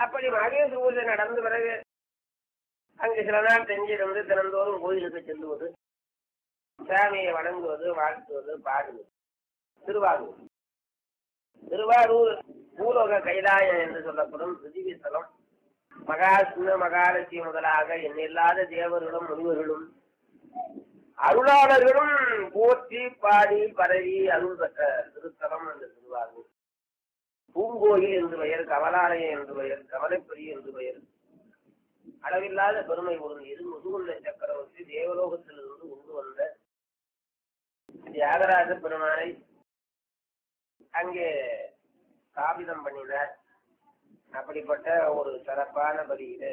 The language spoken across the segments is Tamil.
அப்படி மகேஸ்வர பூஜை நடந்த பிறகு அங்கு சில நாள் செஞ்சிருந்து தினந்தோறும் கோயிலுக்கு செல்லுவது சாமியை வணங்குவது வாழ்த்துவது பாடுவது திருவாரூர் திருவாரூர் பூலோக கைலாயம் என்று சொல்லப்படும் பிருத்திவிஸ்தலம் மகாசிம்ம மகாலட்சுமி முதலாக எண்ணில்லாத தேவர்களும் முனிவர்களும் அருளாளர்களும் போற்றி பாடி பரவி அருள் பெற்ற திருத்தலம் அந்த திருவாரூர் பூங்கோயில் என்று பெயர் கமலாலயம் என்று பெயர் கமலைப்பரி என்று பெயர் அளவில்லாத பெருமை ஒரு இரு முதுகுள்ள சக்கரவர்த்தி தேவலோகத்திலிருந்து கொண்டு வந்த தியாகராஜ பெருமானை அங்கே ஸ்தாபிதம் பண்ணினார் அப்படிப்பட்ட ஒரு சிறப்பான பதியில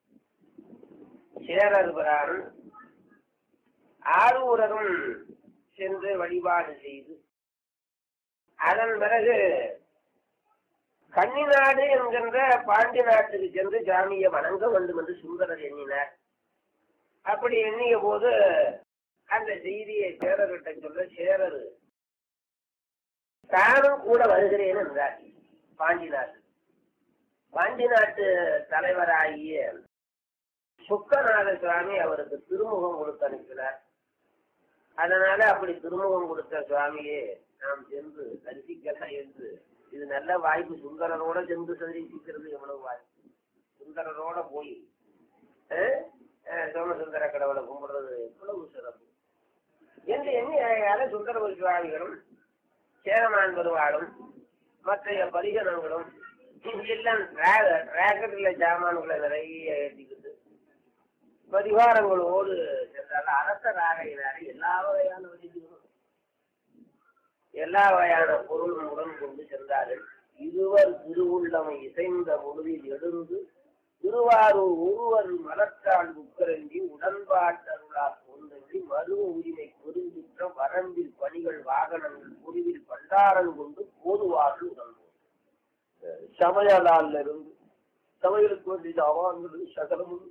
சேரர் பிரான் ஆரூரரும் சென்று வழிபாடு செய்து அதன் பிறகு கன்னிநாடு என்கின்ற பாண்டி நாட்டுக்கு சென்று சாமியை வணங்க வேண்டும் என்று சுந்தரர் எண்ணினார் அப்படி எண்ணிய போது அந்த செய்தியை சேரர்கிட்ட சொல்ல சேரர் தானும் கூட வருகிறேன் என்றார் பாண்டி நாட்டு பாண்டி நாட்டு தலைவராகிய சுக்கநாத சுவாமி அவருக்கு திருமுகம் கொடுத்து அனுப்பினார் அதனால அப்படி திருமுகம் கொடுத்த சுவாமியே நாம் சென்று தரிசிக்கலாம் என்று இது நல்ல வாய்ப்பு சுந்தரரோட சென்று தரிசிக்கிறது எவ்வளவு வாய்ப்பு சுந்தரரோட போய் அஹ், அஹ், சோமசுந்தர கடவுளை கும்பிடுறது எவ்வளவு சிறப்பு என்று எண்ணி அழகாக சுந்தர சுவாமிகளும் சேரமான் பெருவாளும் மற்ற பரிஜனங்களும் எல்லாம் டிராக்டர்ல சாமான்களை நிறைய ஏற்றிக்கிட்டு பரிவாரங்களோடு சென்றால் அரசராகையினார எல்லா வகையான வழிகளும் எல்லா வகையான பொருளும் உடன் கொண்டு சென்றார்கள் இருவர் திருவுள்ளமை இசைந்த பொழுதில் எழுந்து திருவாரூர் ஒருவர் மலர்த்தாள் உக்கரங்கி உடன்பாட்டருளால் கொண்டங்கி மருவ உரிமை பெருஞ்சிற்ற வரம்பில் பணிகள் வாகனங்கள் பொறிவில் பண்டாரம் கொண்டு போதுவார்கள் உடன்போம் சமையலால் இருந்து சமையலுக்கு வேண்டிய அவான்கள் சகலமும்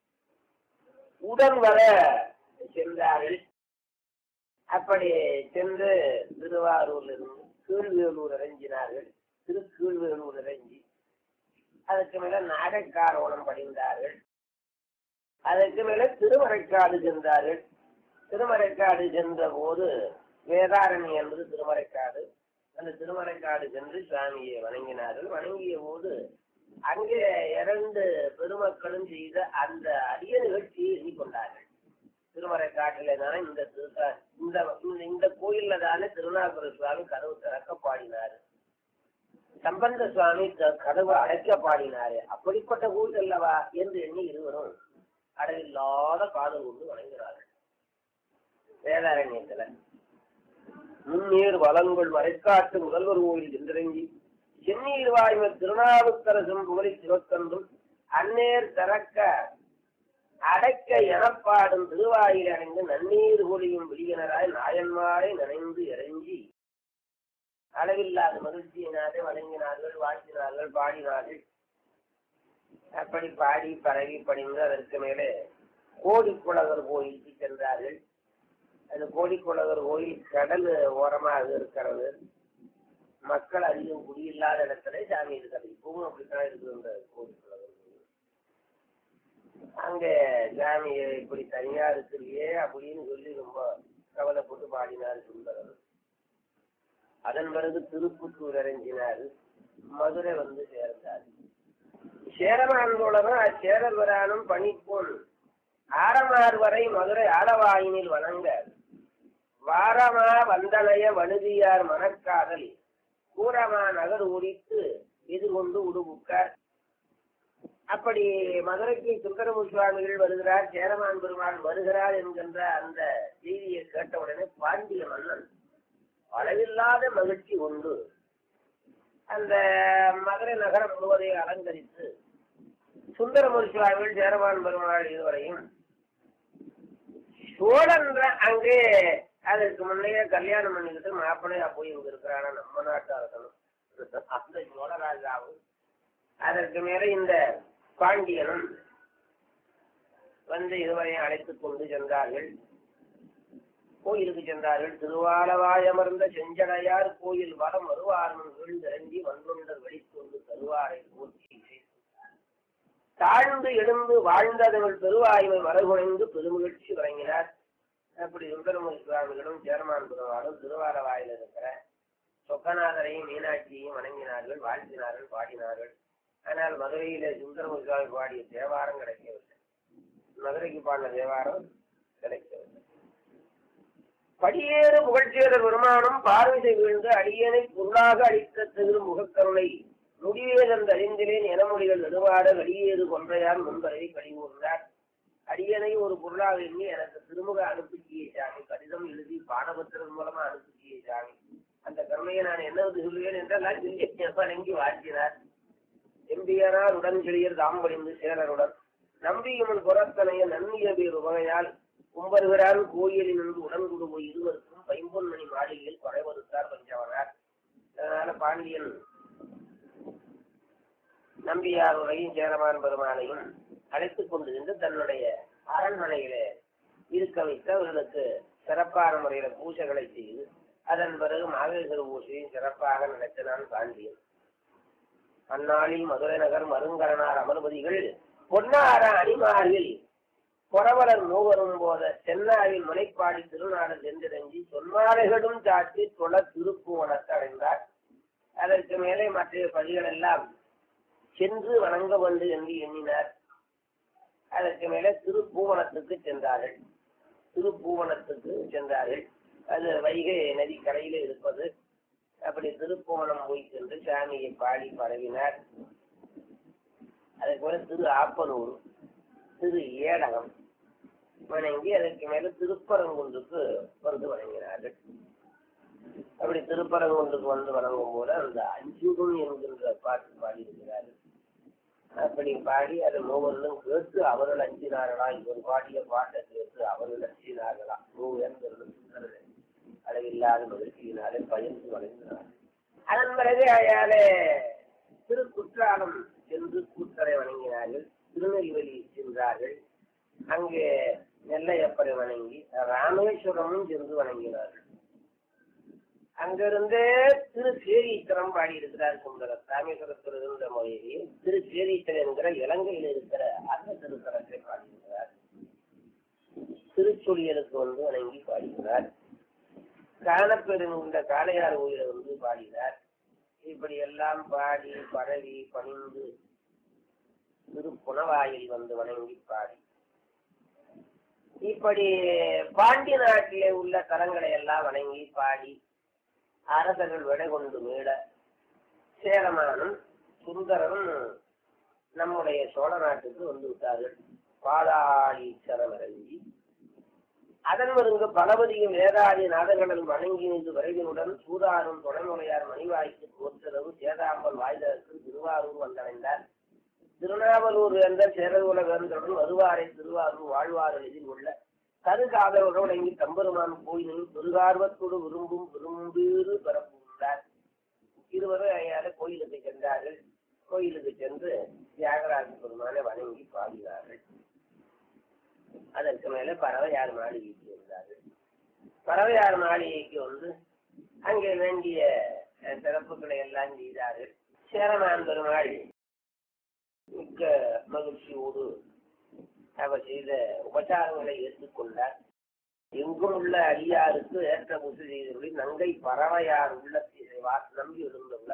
உடன் வர சென்றார்கள் அப்படி சென்று திருவாரூர்ல இருந்து கீழ்வேலூர் இறங்கினார்கள் திரு கீழ்வேலூர் இறங்கி அதுக்கு மேல நாகைக்காரோணம் படிந்தார்கள் அதுக்கு மேல திருமறைக்காடு சென்றார்கள் திருமறைக்காடு சென்ற போது வேதாரணி என்பது திருமறைக்காடு அந்த திருமறைக்காடு சென்று சுவாமியை வணங்கினார்கள் வணங்கிய போது அங்கே இரண்டு பெருமக்களும் செய்த அந்த அரிய நிகழ்ச்சியை எண்ணிக்கொண்டார்கள் திருமறைக்காட்டிலே தானே இந்த திரு- இந்த இந்த கோயில்ல தானே திருநாகர சுவாமி கதவு திறக்க பாடினாரு சம்பந்த சுவாமி க- கதவு அடைக்க பாடினாரு அப்படிப்பட்ட கோயில் அல்லவா என்று எண்ணி இருவரும் அடையில்லாத காதல் கொண்டு வணங்குகிறார்கள் வேதாரண்யத்துல முன்னீர் வளங்கள் மறைக்காட்டு முதல்வர் கோயில் சென்றிறங்கி சென்னீர் வாய்மை திருநாவுக்கரசும் புகழி சிவக்கன்றும் அந்நேர் திறக்க அடைக்க எனப்பாடும் திருவாயில் அடைந்து நன்னீர் ஒளியும் விழியனராய் நாயன்மாரை நனைந்து இறங்கி அளவில்லாத மகிழ்ச்சியினாலே வணங்கினார்கள் வாழ்த்தினார்கள் பாடினார்கள் அப்படி பாடி பரவி பணிந்து அதற்கு மேலே கோடிக்குளவர் கோயிலுக்கு சென்றார்கள் அந்த கோடிக்குளவர் கோயில் கடல் ஓரமாக இருக்கிறது மக்கள் அதிகம் குடியில்லாத இடத்துல சாமி இருக்கிறது இப்பவும் அப்படித்தான் இருக்குது அந்த கோடிக்குளவர் கோயில் அங்க சாமி இப்படி தனியா இருக்கிறியே அப்படின்னு சொல்லி ரொம்ப கவலைப்பட்டு பாடினார் சுந்தரர் அதன் பிறகு திருப்புத்தூர் இறங்கினார் மதுரை வந்து சேர்ந்தார் சேரமான்களோடனும் அச்சேரவரானும் பணிப்போல் ஆரமார் வரை மதுரை ஆலவாயினில் வணங்க வாரமா வந்தனைய வழுதியார் மணக்காதல் கூரமா நகர் உரித்து எதிர்கொண்டு உடுபுக்கார் அப்படி மதுரைக்கு சுந்தரமு சுவாமிகள் வருகிறார் சேரமான் பெருமாள் வருகிறார் என்கின்ற அந்த செய்தியை கேட்டவுடனே பாண்டிய மன்னன் அளவில்லாத மகிழ்ச்சி உண்டு அந்த மதுரை நகரம் முழுவதையும் அலங்கரித்து சுந்தரமூர் சுவாமிகள் சேரமான் பெருமாள் இதுவரையும் சோழன் அங்கே அதற்கு முன்னையே கல்யாணம் பண்ணிக்கிட்டு மாப்பிள்ளையா போய் இங்க இருக்கிறானா நம்ம நாட்டு அரசனும் அந்த சோழராஜாவும் அதற்கு மேல இந்த பாண்டியனும் வந்து இதுவரையும் அழைத்துக் கொண்டு சென்றார்கள் கோயிலுக்கு சென்றார்கள் திருவாலவாய் அமர்ந்த செஞ்சடையார் கோயில் வரம் வருவாரும் வீழ்ந்திறங்கி வந்தொண்டர் வெளிக்கொண்டு தருவாரை போற்றி தாழ்ந்து எழுந்து வாழ்ந்ததவள் பெருவாய்மை மலர்குணைந்து பெருமகிழ்ச்சி வழங்கினார் அப்படி சுந்தரமூர்த்தி சுவாமிகளும் சேர்மான் பெருமாளும் திருவார வாயில் இருக்கிற சொக்கநாதரையும் மீனாட்சியையும் வணங்கினார்கள் வாழ்த்தினார்கள் பாடினார்கள் ஆனால் மதுரையில சுந்தரமூர்த்தி சுவாமி பாடிய தேவாரம் கிடைக்கவில்லை மதுரைக்கு பாடின தேவாரம் கிடைக்கவில்லை படியேறு புகழ்ச்சியர் பெருமானும் பார்வை வீழ்ந்து அடியனை பொருளாக அளித்த திரு முகக்கருணை முடிவேதந்த அறிந்திலேன் எனமொழிகள் நெடுவாட வெளியேறு கொன்றையார் முன்பரை கழிவுறார் அடியனை ஒரு பொருளாக எண்ணி எனக்கு திருமுக அனுப்பிச்சியே சாமி கடிதம் எழுதி பாடபத்திரன் மூலமா அனுப்பிச்சியே சாமி அந்த கருணையை நான் என்ன சொல்லுவேன் என்றெல்லாம் சொல்லி வணங்கி வாழ்த்தினார் எம்பியனார் உடன் கிளியர் தாம்படிந்து சேரருடன் நம்பியுமன் புறத்தனைய நன்னிய பேர் வகையால் கும்பருகிறான் கோயிலில் நின்று உடன் குடும்பம் இருவருக்கும் பைம்பொன் மணி மாளிகையில் படைவருத்தார் பஞ்சவனார் அதனால பாண்டியன் நம்பியார் உரையும் சேரமான் பெருமாளையும் அழைத்துக் கொண்டு சென்று தன்னுடைய அரண்மனையிலே இருக்க வைத்து அவர்களுக்கு சிறப்பான முறையில பூஜைகளை செய்து அதன் பிறகு மாவேஸ்வர பூஜையும் சிறப்பாக நடத்தினான் பாண்டியன் அந்நாளில் மதுரை நகர் மருங்கரனார் அமர்பதிகள் பொன்னார அணிமாரில் புறவலர் மூவரும் போத சென்னாவில் முனைப்பாடி திருநாடு சென்றிறங்கி சொன்னாலைகளும் சாத்தி தொழ திருப்புவனத்தை அடைந்தார் அதற்கு மேலே மற்ற பதிகள் எல்லாம் சென்று வணங்க வேண்டும் என்று எண்ணினார் அதற்கு மேலே திருப்பூவனத்துக்கு சென்றார்கள் திருப்பூவனத்துக்கு சென்றார்கள் அது வைகை நதி கரையில இருப்பது அப்படி திருப்பூவனம் போய் சென்று சாமியை பாடி பரவினார் அதுக்கு மேல திரு ஆப்பனூர் திரு ஏடகம் வணங்கி அதற்கு மேல திருப்பரங்குன்றுக்கு வந்து வணங்கினார்கள் அப்படி திருப்பரங்குன்றுக்கு வந்து வணங்கும் போது அந்த அஞ்சுகம் என்கின்ற பாட்டு பாடி இருக்கிறார்கள் அப்படி பாடி அதை மூவர்களும் கேட்டு அவர்கள் அஞ்சினார்களா இவர் பாடிய பாட்டை கேட்டு அவர்கள் அஞ்சினார்களா மூவர்களும் சுந்தரர்கள் அளவில்லாத மகிழ்ச்சியினாலே பயந்து வணங்கினார் அதன் பிறகு அயாலே திருக்குற்றாலம் சென்று கூத்தரை வணங்கினார்கள் திருநெல்வேலி சென்றார்கள் அங்கே நெல்லையப்பரை வணங்கி ராமேஸ்வரமும் சென்று வணங்கினார்கள் அங்கிருந்து திரு சேரீச்சரம் பாடி இருக்கிறார் சுந்தரர் ராமேஸ்வரத்தில் இருந்த மொழியில் திரு சேரீச்சரம் என்கிற இலங்கையில் இருக்கிற அந்த திருத்தலத்தை பாடியிருக்கிறார் திருச்சொலியலுக்கு வந்து வணங்கி பாடுகிறார் காணப்பெரும் இந்த காளையார் கோயிலை வந்து பாடினார் இப்படி எல்லாம் பாடி பரவி பணிந்து திருப்புணவாயில் வந்து வணங்கி பாடி இப்படி பாண்டி நாட்டிலே உள்ள தலங்களை எல்லாம் வணங்கி பாடி அரசர்கள் விடை கொண்டு மீள சேரமானும் சுந்தரனும் நம்முடைய சோழ நாட்டுக்கு வந்து விட்டார்கள் பாதாளீச்சரம் இறங்கி அதன் வருங்க பலபதியும் வேதாதி நாதகடல் வணங்கி நின்று விரைவினுடன் சூதாரும் துணைமுறையார் மணிவாய்க்கு கோத்தரவு சேதாம்பல் வாய்தற்கு திருவாரூர் வந்தடைந்தார் திருநாவலூர் என்ற சேரகுல வேந்தருடன் வருவாரை திருவாரூர் வாழ்வார் எதில் உள்ள கருகாதவர்கள் வழங்கி தம்பெருமான் கோயிலில் பெருகார்வத்தோடு விரும்பும் விரும்பீறு பரப்புகிறார் இருவரும் ஐயால கோயிலுக்கு சென்றார்கள் கோயிலுக்கு சென்று தியாகராஜ பெருமானை வணங்கி பாடினார்கள் அதற்கு மேல பறவையார் மாளிகைக்கு வந்தார்கள் பறவையார் மாளிகைக்கு வந்து அங்கே வேண்டிய அஹ், சிறப்புகளை எல்லாம் செய்தார்கள் சேரமான் பெருமாள் மிக்க மகிழ்ச்சியோடு அவர் செய்த உபச்சாரங்களை ஏற்றுக்கொண்டார் எங்கும் உள்ள அடியாருக்கு ஏற்ற முசு செய்தபடி நங்கை பறவையார் உள்ளத்திலே வா நம்பி எழுந்துள்ள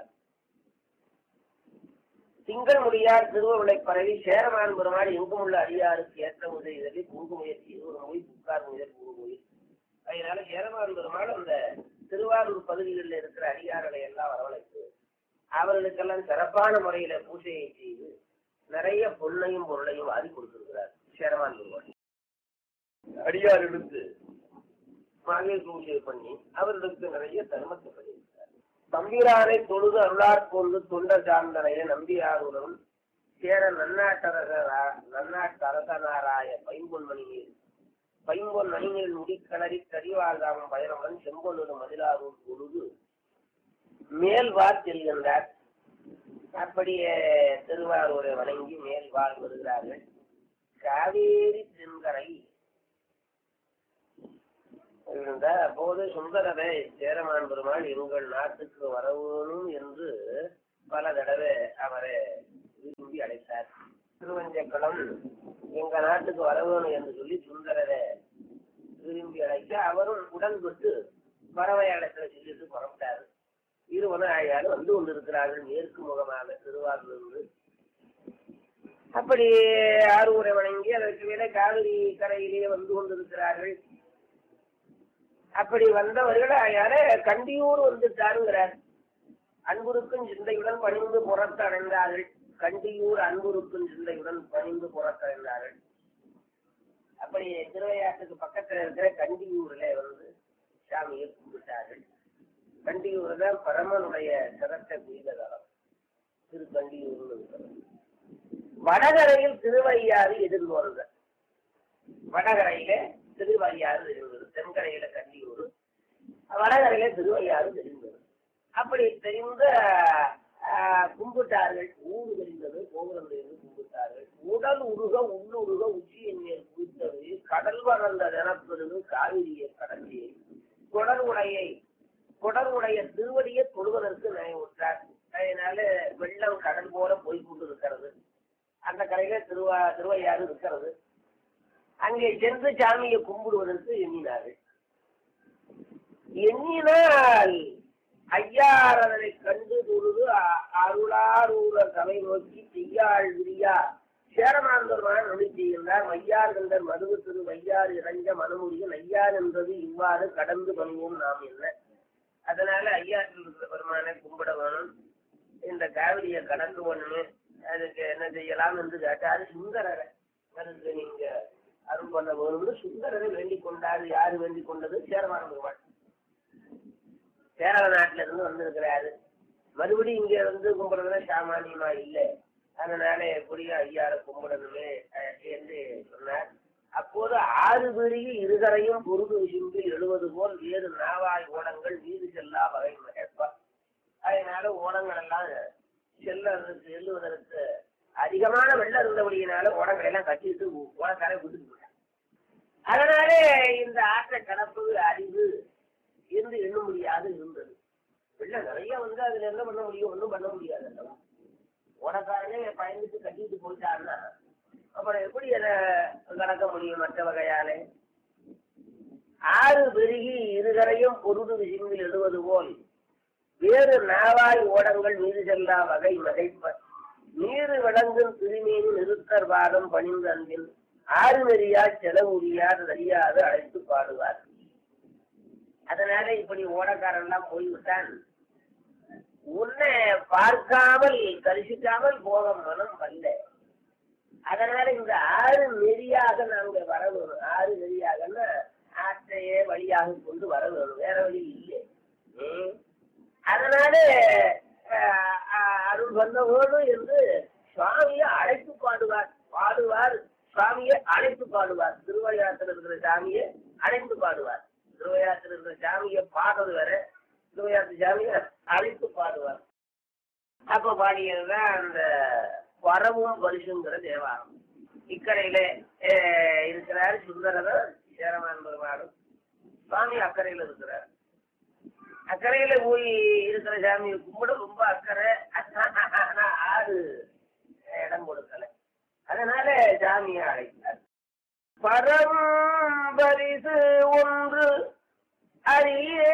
திங்கள் முடியார் திருவருளை பரவி சேரமான் பெருமாள் எங்கும் உள்ள அடியாருக்கு ஏற்ற உதவி குங்குமுயற்சி ஒரு மொழி புக்கார் முயல் குறுமொழி அதனால சேரமான் பெருமாள் அந்த திருவாரூர் பகுதிகளில் இருக்கிற அடியார்களை எல்லாம் வரவழைத்து அவர்களுக்கெல்லாம் சிறப்பான முறையில பூஜையை செய்து நிறைய பொருளையும் பொருளையும் வாரி கொடுத்திருக்கிறார் சேரமான் பெருமாள் அடியார்களுக்கு மாலை பூஜை பண்ணி அவர்களுக்கு நிறைய தர்மத்தை பண்ணியிருக்கிறார் தம்பிரானை தொழுது அருளாற் கொண்டு தொண்டர் சார்ந்தனைய நம்பியாருடன் சேர நன்னாட்டரசரா நன்னாட்டரசனாராய பைம்பொன்மணியில் பைம்பொன் மணியில் முடிக்கணறி கரிவாழ்தாமம் பயணமுடன் செம்பொன்னூர் மதிலாரூர் பொழுது மேல்வார் செல்கின்றார் அப்படியே திருவாரூரை வணங்கி மேல்வார் வருகிறார்கள் காவேரி தென்கரை இருந்த அப்போது சுந்தரரை சேரமான் பெருமாள் எங்கள் நாட்டுக்கு வரவேணும் என்று பல தடவை அவரை விரும்பி அழைத்தார் திருவஞ்ச அடைக்கலம் எங்க நாட்டுக்கு வர வேணும் என்று சொல்லி சுந்தரரை விரும்பி அழைக்க அவரும் உடன்பட்டு பறவை இடத்துல சொல்லிட்டு புறப்பட்டாரு இருவரும் ஆயாலும் வந்து கொண்டிருக்கிறார்கள் மேற்கு முகமாக திருவாரூரிலிருந்து அப்படி ஆரூரை வணங்கி அதற்கு மேலே காவிரி கரையிலே வந்து கொண்டிருக்கிறார்கள் அப்படி வந்தவர்கள் யார கண்டியூர் வந்துட்டாருங்கிறார் அன்புருக்கும் சிந்தையுடன் பணிந்து புறத்தடைந்தார்கள் கண்டியூர் அன்புருக்கும் சிந்தையுடன் பணிந்து புறத்தடைந்தார்கள் அப்படி திருவையாற்றுக்கு பக்கத்துல இருக்கிற கண்டியூர்ல வந்து சாமியை கும்பிட்டார்கள் கண்டியூர் தான் பரமனுடைய சிறத்த குயிலதளம் திரு கண்டியூர்னு இருக்கிறது வடகரையில் திருவையாறு எதிர்கொள்க வடகரையில திருவையாறு இருந்தது தென்கரையில கண்டியூர் வடகரையில திருவையாறு தெரிந்தது அப்படி தெரிந்த ஆஹ், கும்பிட்டார்கள் ஊரு தெரிந்தது கோபுரம் தெரிந்து கும்பிட்டார்கள் உடல் உருக உள்ளுருக உச்சியின் மேல் குவித்தது கடல் வளர்ந்த நிலப்பெருது காவிரியை கடந்தி குடலுடையை குடலுடைய திருவடியை தொழுவதற்கு நினைவுற்றார் அதனால வெள்ளம் கடல் போல போய் கொண்டு இருக்கிறது அந்த கரையில திருவா திருவையாறு இருக்கிறது அங்கே சென்று சாமியை கும்பிடுவதற்கு எண்ணினார்கள் எண்ணினால் ஐயாரதனை கண்டு தொழுது அ- அருளாரூர சபை நோக்கி செய்யாள் விரியா சேரமாந்தர்மான நொடி செய்கின்றார் வையார் கண்டர் மதுவு திரு வையார் இறஞ்ச மனமுடியும் ஐயார் என்பது இவ்வாறு கடந்து பண்ணுவோம் நாம் என்ன அதனால ஐயாற்றில் இருக்கிற பெருமானை கும்பிட வேணும் இந்த காவிரியை கடந்து ஒண்ணுமே அதுக்கு என்ன செய்யலாம் என்று கேட்டாரு சுந்தரரை அதுக்கு நீங்க அருள் பண்ண வேணும்னு சுந்தரரை வேண்டிக் கொண்டாரு யாரு வேண்டிக் கொண்டது சேரமான பெருமாள் கேரள நாட்டுல இருந்து வந்திருக்கிறாரு மறுபடியும் இங்க வந்து கும்பிடுறதுல சாமானியமா இல்லை அதனால எப்படியும் ஐயாரை கும்பிடணுமே அஹ், என்று சொன்னார் அப்போது ஆறு பெரிய இருகரையும் பொருது விசும்பி எழுவது போல் வேறு நாவாய் ஓடங்கள் வீடு செல்லா வகை மகப்பா அதனால ஓடங்கள் எல்லாம் செல்லறதுக்கு செல்லுவதற்கு அதிகமான வெள்ளம் இருந்தபடியினால ஓடங்களை எல்லாம் கட்டிட்டு ஓடக்காரை விட்டுட்டு போயிட்டாங்க அதனாலே இந்த ஆற்றை கடப்பது அறிவு என்று எண்ண முடியாது இருந்தது வெள்ளம் நிறைய வந்து அதுல என்ன பண்ண முடியும் ஒன்றும் பண்ண முடியாது அல்லவா ஓடக்காரனே பயந்துட்டு கட்டிட்டு போயிட்டாருன்னா அப்புறம் எப்படி அதை கடக்க முடியும் மற்ற வகையாலே ஆறு பெருகி இருகரையும் பொருடு விசும்பில் எழுவது போல் வேறு நாவாய் ஓடங்கள் மீது செல்லா வகை மதைப்ப நீரு விளங்கும் திருமீன் நிறுத்தர் பாதம் பணிந்து அன்பில் ஆறு நெறியா செலவுரியார் அறியாது அழைத்து பாடுவார் அதனால இப்படி ஓடக்காரெல்லாம் போய்விட்டான் உன்னை பார்க்காமல் தரிசிக்காமல் போக மனம் வல்ல அதனால இந்த ஆறு நெறியாக நாங்க வர வேணும் ஆறு நெறியாகன்னா ஆற்றையே வழியாக கொண்டு வர வேணும் வேற வழி இல்லை ம். அதனால அஹ், அஹ், அருள் பண்ண வேணும் என்று சுவாமியை அழைத்து பாடுவார் பாடுவார் சுவாமியை அழைத்து பாடுவார் திருவையாற்றில் இருக்கிற சாமியை அழைத்து பாடுவார் திருவையாற்றில் இருக்கிற சாமியை பாடுறது வேற திருவையாற்று சாமியை அழைத்து பாடுவார் அப்ப பாடியதுதான் அந்த வரவும் பரிசுங்கிற தேவாரம் இக்கரையில அஹ், இருக்கிறார் சுந்தரர் சேரமான் பெருமாளும் சுவாமி அக்கறையில இருக்கிறார் அக்கறையில போய் இருக்கிற சாமியை கும்பிட ரொம்ப அக்கறை ஆனா ஆறு இடம் கொடுக்கல அதனால சாமியை அழைத்தார் பரம்பரிசு ஒன்று அறியே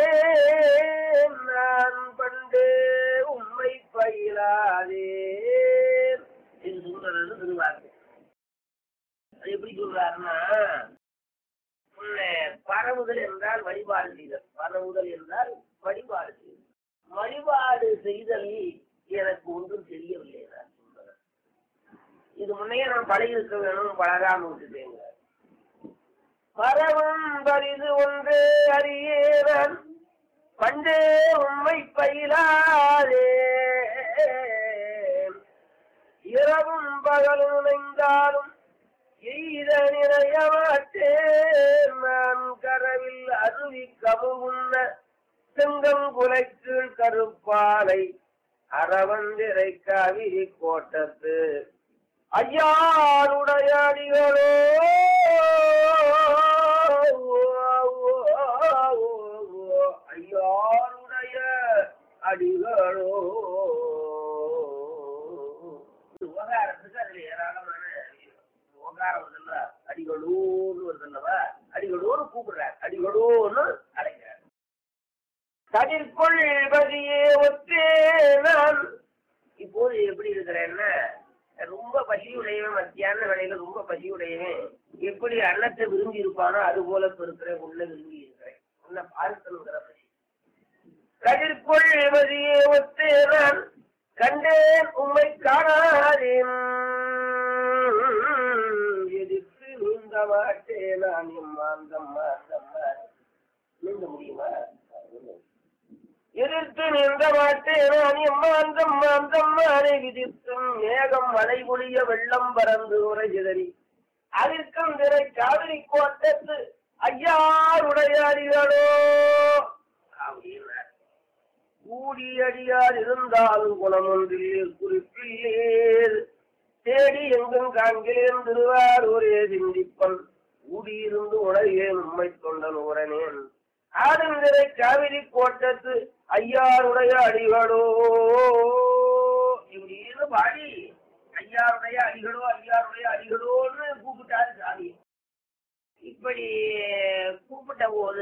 நான் பண்டு உண்மை பயிலாதே இது சுந்தரர் திருவாக்கு அது எப்படி சொல்றாருன்னா உன்னை பரவுதல் என்றால் வழிபாடு செய்தல் பரவுதல் என்றால் வழிபாடு செய்தல் வழிபாடு செய்தல் எனக்கு ஒன்றும் தெரியவில்லை நான் சுந்தரர் இது முன்னையே நான் பழகி இருக்க வேணும் பழகாம விட்டுட்டேங்க பரவும் பரிது ஒன்று அறியேவன் பண்டே உண்மை பயிலாதே இரவும் பகலும் நினைந்தாலும் எய்த நிறைய மாட்டேன் நான் கரவில் அருவி கமுகுன்ன செங்கம் குலைக்கீழ் கருப்பாலை அறவந்திரை காவிரி கோட்டத்து ஐயாருடைய அடிகளோ ஐயாருடைய அடிகளோ விவகாரத்துக்கு அதுல ஏராளமான அகாரம் வருதுல்ல அடிகளோன்னு வருதுல்லவா அடிகளோன்னு கூப்பிடுறார் அடிகளோன்னு அழைக்கிறார் கதிர்கொள் பதியே ஒத்தே நான் இப்போது எப்படி இருக்கிறேன்னா ரொம்ப பசியுடையவன் மத்தியான வேலையில ரொம்ப பசியுடையவன் எப்படி அன்னத்தை விரும்பி இருப்பானோ அது போல இப்ப இருக்கிறேன் உள்ள விரும்பி இருக்கிறேன் உன்னை பார்க்கணுங்கிற பசி கதிர்கொள் பதியே ஒத்தே நான் கண்டேன் உம்மை காணாதேன் எதிர்த்து நீந்த மாட்டேன் நான் எம்மாந்தம்மா அந்தம்மா நீந்த முடியுமா எதிர்த்து நின்ற மாட்டேன் நான் எம்மாந்தம் மாந்தம் மானை விதித்தும் மேகம் மழை பொழிய வெள்ளம் பறந்து உரை சிதறி அதற்கும் திரை காவிரி கோட்டத்து ஐயாருடைய அடிகளோ அப்படின்னார் கூடியடியார் இருந்தாலும் குணமொன்றில் குறிப்பில்லேர் தேடி எங்கும் காண்கிறேன் திருவாரூரே சிந்திப்பன் கூடியிருந்து உலகேன் உண்மை தொண்டன் உரனேன் ஆடுங்கிற காவிரி கோட்டத்து ஐயாருடைய அடிகளோ இப்படின்னு பாடி ஐயாருடைய அடிகளோ ஐயாருடைய அடிகளோன்னு கூப்பிட்டாரு சாமி இப்படி கூப்பிட்ட போது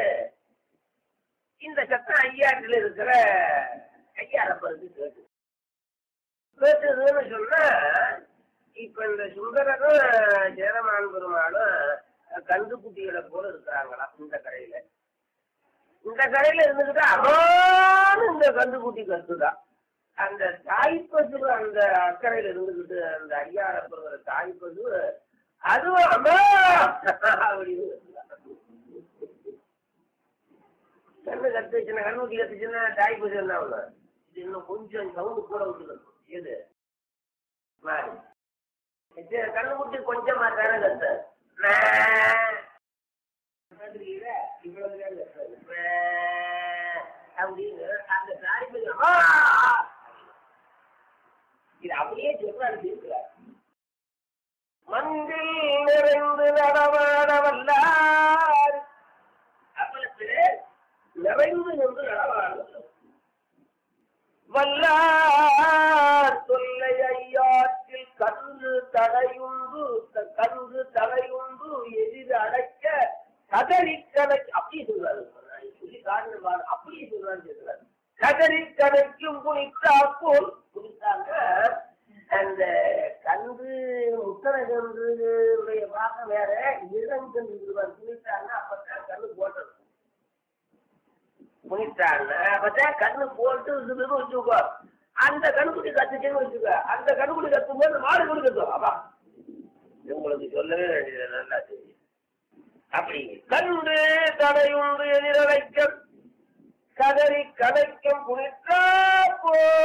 இந்த சத்தம் ஐயாட்டில் இருக்கிற ஐயாரப்பருக்கு கேட்டு கேட்டதுன்னு சொன்னா இப்ப இந்த சுந்தரரும் ஜெயரமான் பெருமாளும் கந்து குட்டிகளை போல இருக்கிறாங்களா இந்த கடையில இந்த கடையில இருந்துகிட்டு அம்மான்னு இந்த கந்துக்குட்டி கத்துதான் அந்த தாய்ப்பசு அந்த அக்கறையில இருந்துகிட்டு அந்த ஐயாரப்படுற தாய்ப்பசு அதுவும் அம்மா அப்படின்னு கத்துதா. கண்ணு கத்துச்சுன்னா கண்ணுக்குட்டி கத்துச்சுன்னா தாய்ப்பசு என்ன ஆகும் இது இன்னும் கொஞ்சம் சவுண்டு கூட விட்டுக்கணும் எது மாறி இது கண்ணுக்குட்டி கொஞ்சமா தானே கத்து மே. கேக்குறீங்களா? இவ்வளவுதான் கத்துறது. மே. அப்படின்னு அந்த தாய்ப்பசு அம்மா இது அப்படியே சொல்றாரு இருக்கிறார் மந்தில் நிறைந்து நடமாட வல்லார் அம்பலத்திலே நிறைந்து நின்று நடமாடுவது வல்லார் தொல்லை ஐயாற்றில் கன்று தடையுண்டு த- கன்று தடையுண்டு எதிர் அடைக்க கதறி கதை அப்படியே சொல்றாரு சொல்லி காரணம் பாரு, அப்படியே சொல்றாரு சொல்றாரு கதறி கதைக்கும் குனித்தா போல் குனித்தாங்க அந்த கன்று முத்தனை கன்றுடைய பாகம் வேற இளங்கன்று குனித்தாங்க அப்பதான் கண்ணு போட்டது குனித்தாங்க அப்பதான் கண்ணு போட்டு இதுன்னு வச்சுக்கோ அந்த கண்ணுக்குட்டி கத்துச்சுன்னு வச்சுக்கோ அந்த கண்ணுக்குட்டி கத்தும் போது மாடு கூட கத்தும் அப்பா உங்களுக்கு சொல்லவே வேண்டியது நல்லா தெரியும் அப்படி கண்டு தடையுண்டு எதிரழைக்கம் கதறி கதைக்கும் குனித்தா போல்